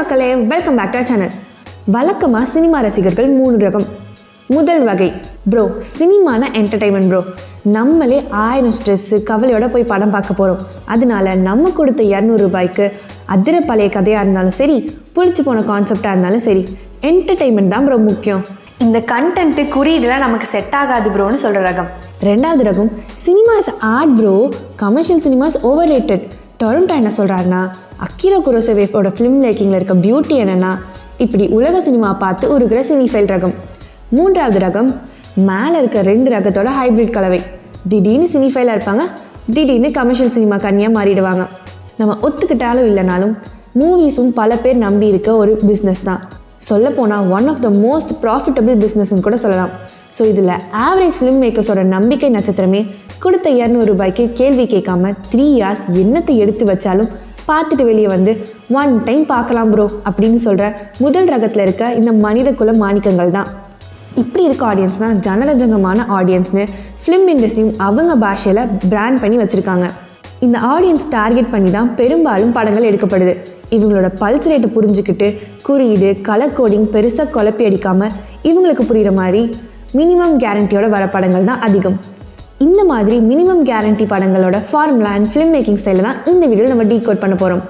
மக்களே welcome back to channel வழக்கமாக cinema ரசிகர்கள் மூணு ரகம் முதல் வகை ப்ரோ சினிமான என்டர்டைன்மெண்ட் ப்ரோ நம்மளே ஆயிரம் ஸ்ட்ரெஸ்ஸு கவலையோட போய் படம் பார்க்க போகிறோம் அதனால நம்ம கொடுத்த இரநூறு ரூபாய்க்கு அதிர பழைய கதையாக இருந்தாலும் சரி புளிச்சு போன கான்செப்டாக இருந்தாலும் சரி என்டர்டைன்மெண்ட் தான் ப்ரோ முக்கியம் இந்த கண்டென்ட்டு குறியீடுலாம் நமக்கு செட் ஆகாது ப்ரோன்னு சொல்கிற ரகம் ரெண்டாவது ரகம் cinemas art pro commercial cinemas over rated Toronto என்ன சொல்கிறாருன்னா அக்கிரா குரோசவேஃபோட ஃபிலிம் மேக்கிங்கில் இருக்க பியூட்டி என்னென்னா இப்படி உலக சினிமா பார்த்து உருகிற சினிஃபைல் ரகம் மூன்றாவது ரகம் மேலே இருக்க ரெண்டு ரகத்தோட ஹைப்ரிட் கலவை திடீர்னு சினிஃபைலாக இருப்பாங்க திடீர்னு கமர்ஷியல் சினிமா கன்னியாக மாறிடுவாங்க நம்ம ஒத்துக்கிட்டாலும் இல்லைனாலும் மூவிஸும் பல பேர் நம்பி இருக்க ஒரு பிஸ்னஸ் தான் சொல்லப்போனால் one of the most profitable பிஸ்னஸ்ன்னு கூட சொல்லலாம் ஸோ இதில் ஆவரேஜ் ஃபிலிம் மேக்கர்ஸோட நம்பிக்கை நட்சத்திரமே கொடுத்த இரநூறு ரூபாய்க்கு கேள்வி கேட்காம த்ரீ இயர்ஸ் என்னத்தை எடுத்து வச்சாலும் பார்த்துட்டு வெளியே வந்து ஒன் டைம் பார்க்கலாம் ப்ரோ அப்படின்னு சொல்கிற முதல் ரகத்தில் இருக்க இந்த மனித குல மாணிக்கங்கள் தான் இப்படி இருக்க ஆடியன்ஸ் தான் ஜனரஜங்கமான ஆடியன்ஸ்னு ஃபிலிம் இண்டஸ்ட்ரியும் அவங்க பாஷையில் பிராண்ட் பண்ணி வச்சுருக்காங்க இந்த ஆடியன்ஸ் டார்கெட் பண்ணி தான் பெரும்பாலும் படங்கள் எடுக்கப்படுது இவங்களோட பல்ஸ் ரேட்டை புரிஞ்சுக்கிட்டு குறியீடு கலர் கோடிங் பெருசாக குழப்பி அடிக்காமல் இவங்களுக்கு புரிகிற மாதிரி மினிமம் கேரண்டியோட வர படங்கள் தான் அதிகம் இந்த மாதிரி மினிமம் கேரண்டி படங்களோட ஃபார்முலா அண்ட் ஃபிலிம் மேக்கிங் ஸ்டைலில் தான் இந்த வீடியோவில் நம்ம டீகோட் பண்ண போகிறோம்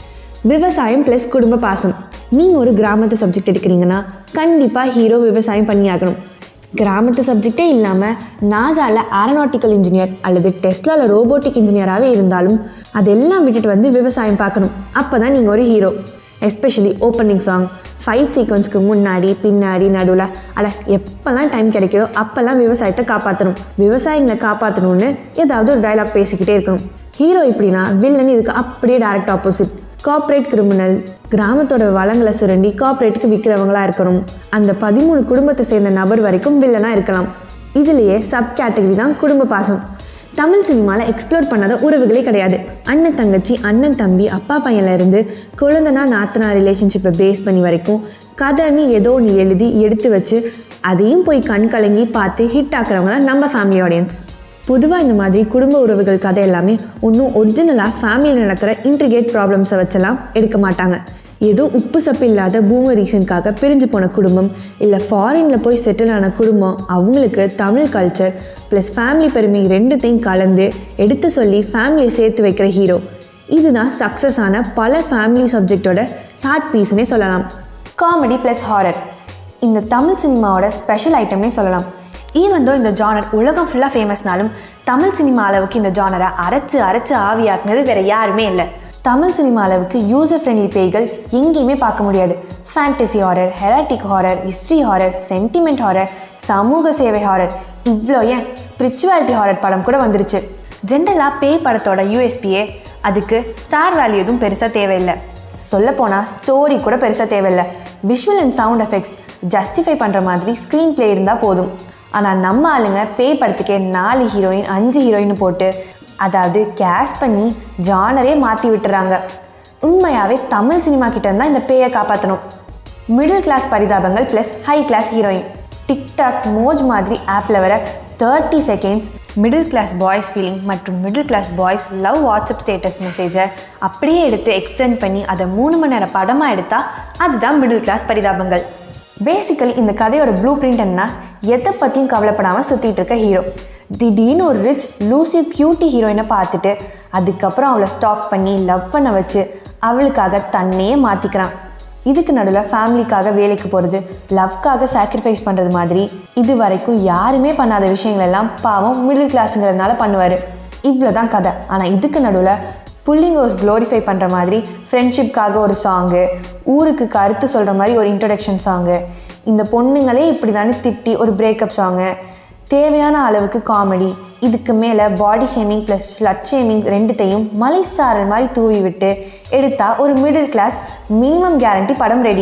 விவசாயம் ப்ளஸ் குடும்ப பாசம் நீங்கள் ஒரு கிராமத்து சப்ஜெக்ட் எடுக்கிறீங்கன்னா கண்டிப்பாக ஹீரோ விவசாயம் பண்ணி ஆகணும் கிராமத்து சப்ஜெக்டே இல்லாமல் நாசாவில் ஏரோநாட்டிக்கல் இன்ஜினியர் அல்லது டெஸ்லாவில் ரோபோட்டிக் இன்ஜினியராகவே இருந்தாலும் அதெல்லாம் விட்டுட்டு வந்து விவசாயம் பார்க்கணும் அப்போ தான் நீங்கள் ஒரு hero especially opening song fight சீக்வன்ஸ்க்கு முன்னாடி பின்னாடி நடுவில் அட எப்போல்லாம் டைம் கிடைக்குதோ அப்போல்லாம் விவசாயத்தை காப்பாற்றணும் விவசாயிகளை காப்பாற்றணும்னு ஏதாவது ஒரு டைலாக் பேசிக்கிட்டே இருக்கணும் ஹீரோ இப்படின்னா வில்லன் இதுக்கு அப்படியே டேரக்ட் ஆப்போசிட் கார்ப்பரேட் கிரிமினல் கிராமத்தோட வளங்களை சுரண்டி கார்ப்பரேட்டுக்கு விற்கிறவங்களா இருக்கணும் அந்த பதிமூணு குடும்பத்தை சேர்ந்த நபர் வரைக்கும் வில்லனாக இருக்கலாம் இதுலேயே சப் கேட்டகரி தான் குடும்ப பாசம் தமிழ் சினிமாவில் எக்ஸ்ப்ளோர் பண்ணாத உறவுகளே கிடையாது அண்ணன் தங்கச்சி அண்ணன் தம்பி அப்பா பையன்ல இருந்து குழந்தனா நாத்தனா ரிலேஷன்ஷிப்பை பேஸ் பண்ணி வரைக்கும் கதைன்னு ஏதோ ஒன்று எழுதி எடுத்து வச்சு அதையும் போய் கண் கலங்கி பார்த்து ஹிட் ஆக்குறவங்க தான் நம்ம ஃபேமிலி ஆடியன்ஸ் பொதுவாக இந்த மாதிரி குடும்ப உறவுகள் கதை எல்லாமே ஒன்றும் ஒரிஜினலாக ஃபேமிலியில் நடக்கிற இன்ட்ரிகேட் ப்ராப்ளம்ஸை வச்செல்லாம் எடுக்க மாட்டாங்க ஏதோ உப்பு சப்பு இல்லாத பூம ரீசனுக்காக பிரிஞ்சு போன குடும்பம் இல்லை ஃபாரினில் போய் செட்டில் ஆன குடும்பம் அவங்களுக்கு தமிழ் கல்ச்சர் ப்ளஸ் ஃபேமிலி பெருமை ரெண்டுத்தையும் கலந்து எடுத்து சொல்லி ஃபேமிலியை சேர்த்து வைக்கிற ஹீரோ இதுதான் சக்ஸஸ் ஆன பல ஃபேமிலி சப்ஜெக்டோட தாட் பீஸ்னே சொல்லலாம் காமெடி ப்ளஸ் ஹாரர் இந்த தமிழ் சினிமாவோட ஸ்பெஷல் ஐட்டம்னே சொல்லலாம் ஈவன் தோ இந்த ஜானர் உலகம் ஃபுல்லாக ஃபேமஸ்னாலும் தமிழ் சினிமா அளவுக்கு இந்த ஜானரை அரைச்சு அரைச்சு ஆவியாக்குனது வேற யாருமே இல்லை தமிழ் சினிமா அளவுக்கு யூசர் ஃப்ரெண்ட்லி பேய்கள் எங்கேயுமே பார்க்க முடியாது fantasy horror erotic horror history horror sentiment horror சமூக சேவை ஹாரர் இவ்வளோ ஏன் ஸ்பிரிச்சுவாலிட்டி ஹாரர் படம் கூட வந்துருச்சு ஜென்ரலாக பேய் படத்தோட யூஎஸ்பியே அதுக்கு ஸ்டார் வேல்யூ எதுவும் பெருசாக தேவையில்லை சொல்லப்போனால் ஸ்டோரி கூட பெருசாக தேவையில்லை visual and sound effects justify பண்ணுற மாதிரி ஸ்க்ரீன் ப்ளே இருந்தால் போதும் ஆனால் நம்ம ஆளுங்க பேய் படத்துக்கே நாலு ஹீரோயின் அஞ்சு ஹீரோயின் போட்டு அதாவது கேஸ் பண்ணி ஜானரே மாற்றி விட்டுறாங்க உண்மையாகவே தமிழ் சினிமா கிட்ட இருந்தால் இந்த பேயை காப்பாற்றணும் மிடில் கிளாஸ் பரிதாபங்கள் plus high class heroine TikTok Moj மாதிரி ஆப்பில் வர thirty seconds middle class boys feeling மற்றும் middle class boys love WhatsApp status மெசேஜை அப்படியே எடுத்து எக்ஸ்டெண்ட் பண்ணி அதை மூணு மணி நேரம் படமாக எடுத்தால் அதுதான் மிடில் கிளாஸ் பரிதாபங்கள் பேசிக்கலி இந்த கதையோட ப்ளூ பிரிண்ட் என்ன எதை பற்றியும் கவலைப்படாமல் சுற்றிட்டு இருக்க ஹீரோ திடீர்னு ஒரு ரிச் லூசி கியூட்டி ஹீரோயினை பார்த்துட்டு அதுக்கப்புறம் அவளை ஸ்டாக் பண்ணி லவ் பண்ண வச்சு அவளுக்காக தன்னையே மாற்றிக்கிறான் இதுக்கு நடுவில் ஃபேமிலிக்காக வேலைக்கு போகிறது லவ்க்காக சாக்ரிஃபைஸ் பண்ணுறது மாதிரி இது வரைக்கும் யாருமே பண்ணாத விஷயங்கள் எல்லாம் பாவம் மிடில் கிளாஸுங்கிறதுனால பண்ணுவார் இவ்வளோ தான் கதை ஆனால் இதுக்கு நடுவில் புல்லிங்கோஸ் க்ளோரிஃபை பண்ணுற மாதிரி ஃப்ரெண்ட்ஷிப்காக ஒரு சாங்கு ஊருக்கு கருத்து சொல்கிற மாதிரி ஒரு இன்ட்ரடக்ஷன் சாங்கு இந்த பொண்ணுங்களே இப்படி தானே திட்டி ஒரு பிரேக்கப் சாங்கு தேவையான அளவுக்கு காமெடி இதுக்கு மேலே body shaming plus slut shaming ரெண்டுத்தையும் மலை சாரல் மாதிரி தூவி விட்டு எடுத்தால் ஒரு மிடில் கிளாஸ் மினிமம் கேரண்டி படம் ready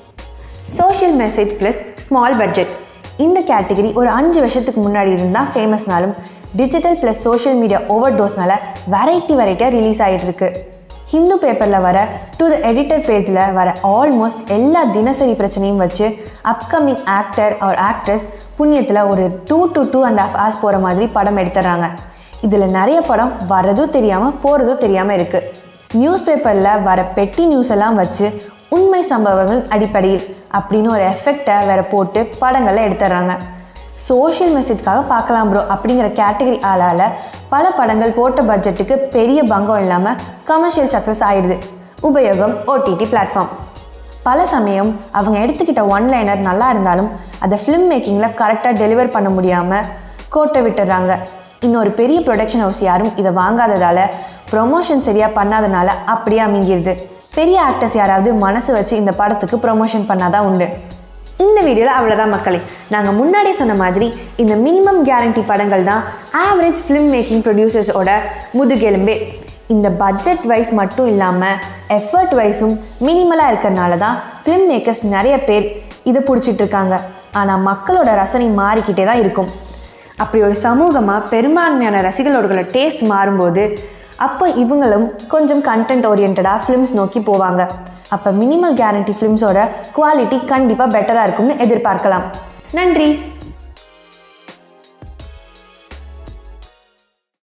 social message plus small budget இந்த கேட்டகரி ஒரு அஞ்சு வருஷத்துக்கு முன்னாடி இருந்தால் ஃபேமஸ்னாலும் digital plus social media over டோஸ்னால வெரைட்டி வெரைட்டியாக ரிலீஸ் ஆகிட்டு இருக்கு ஹிந்து பேப்பரில் வர டு த எடிட்டர் பேஜில் வர ஆல்மோஸ்ட் எல்லா தினசரி பிரச்சனையும் வச்சு அப்கமிங் ஆக்டர் ஆர் ஆக்ட்ரஸ் புண்ணியத்தில் ஒரு two to two and half hours போகிற மாதிரி படம் எடுத்துடுறாங்க இதில் நிறைய படம் வரதும் தெரியாமல் போகிறதும் தெரியாமல் இருக்குது நியூஸ் பேப்பரில் வர பெட்டி நியூஸ் எல்லாம் வச்சு உண்மை சம்பவங்கள் அடிப்படையில் அப்படின்னு ஒரு எஃபெக்டை வேற போட்டு படங்களை எடுத்துடுறாங்க சோஷியல் மெசேஜ்க்காக பார்க்கலாம் ப்ரோ அப்படிங்கிற கேட்டகரி ஆளால் பல படங்கள் போட்ட பட்ஜெட்டுக்கு பெரிய பங்கம் இல்லாமல் கமர்ஷியல் சக்ஸஸ் ஆயிடுது உபயோகம் ஓடிடி பிளாட்ஃபார்ம் பல சமயம் அவங்க எடுத்துக்கிட்ட ஒன் லைனர் நல்லா இருந்தாலும் அதை ஃபிலிம் மேக்கிங்கில் கரெக்டாக டெலிவர் பண்ண முடியாமல் கோட்டை விட்டுடுறாங்க இன்னொரு பெரிய ப்ரொடக்ஷன் ஹவுஸ் யாரும் இதை வாங்காததால் ப்ரொமோஷன் சரியாக பண்ணாதனால அப்படியே அமைங்கிருது பெரிய ஆக்டர்ஸ் யாராவது மனசு வச்சு இந்த படத்துக்கு ப்ரொமோஷன் பண்ணாதான் உண்டு இந்த வீடியோவில் அவ்வளோதான் மக்களே நாங்கள் முன்னாடியே சொன்ன மாதிரி இந்த மினிமம் கேரண்டி படங்கள் தான் ஆவரேஜ் ஃபிலிம் மேக்கிங் ப்ரொடியூசர்ஸோட முதுகெலும்பே இந்த பட்ஜெட் வைஸ் மட்டும் இல்லாமல் எஃபர்ட் வைஸும் மினிமலாக இருக்கிறனால தான் ஃபிலிம் மேக்கர்ஸ் நிறைய பேர் இதை பிடிச்சிட்டு இருக்காங்க ஆனால் மக்களோட ரசனை மாறிக்கிட்டே தான் இருக்கும் அப்படி ஒரு சமூகமாக பெரும்பான்மையான ரசிகர்களோட டேஸ்ட் மாறும்போது அப்போ இவங்களும் கொஞ்சம் கண்டென்ட் ஓரியன்டாக ஃபிலிம்ஸ் நோக்கி போவாங்க அப்போ மினிமல் கேரண்டி ஃபிலிம்ஸோட குவாலிட்டி கண்டிப்பாக பெட்டராக இருக்கும்னு எதிர்பார்க்கலாம் நன்றி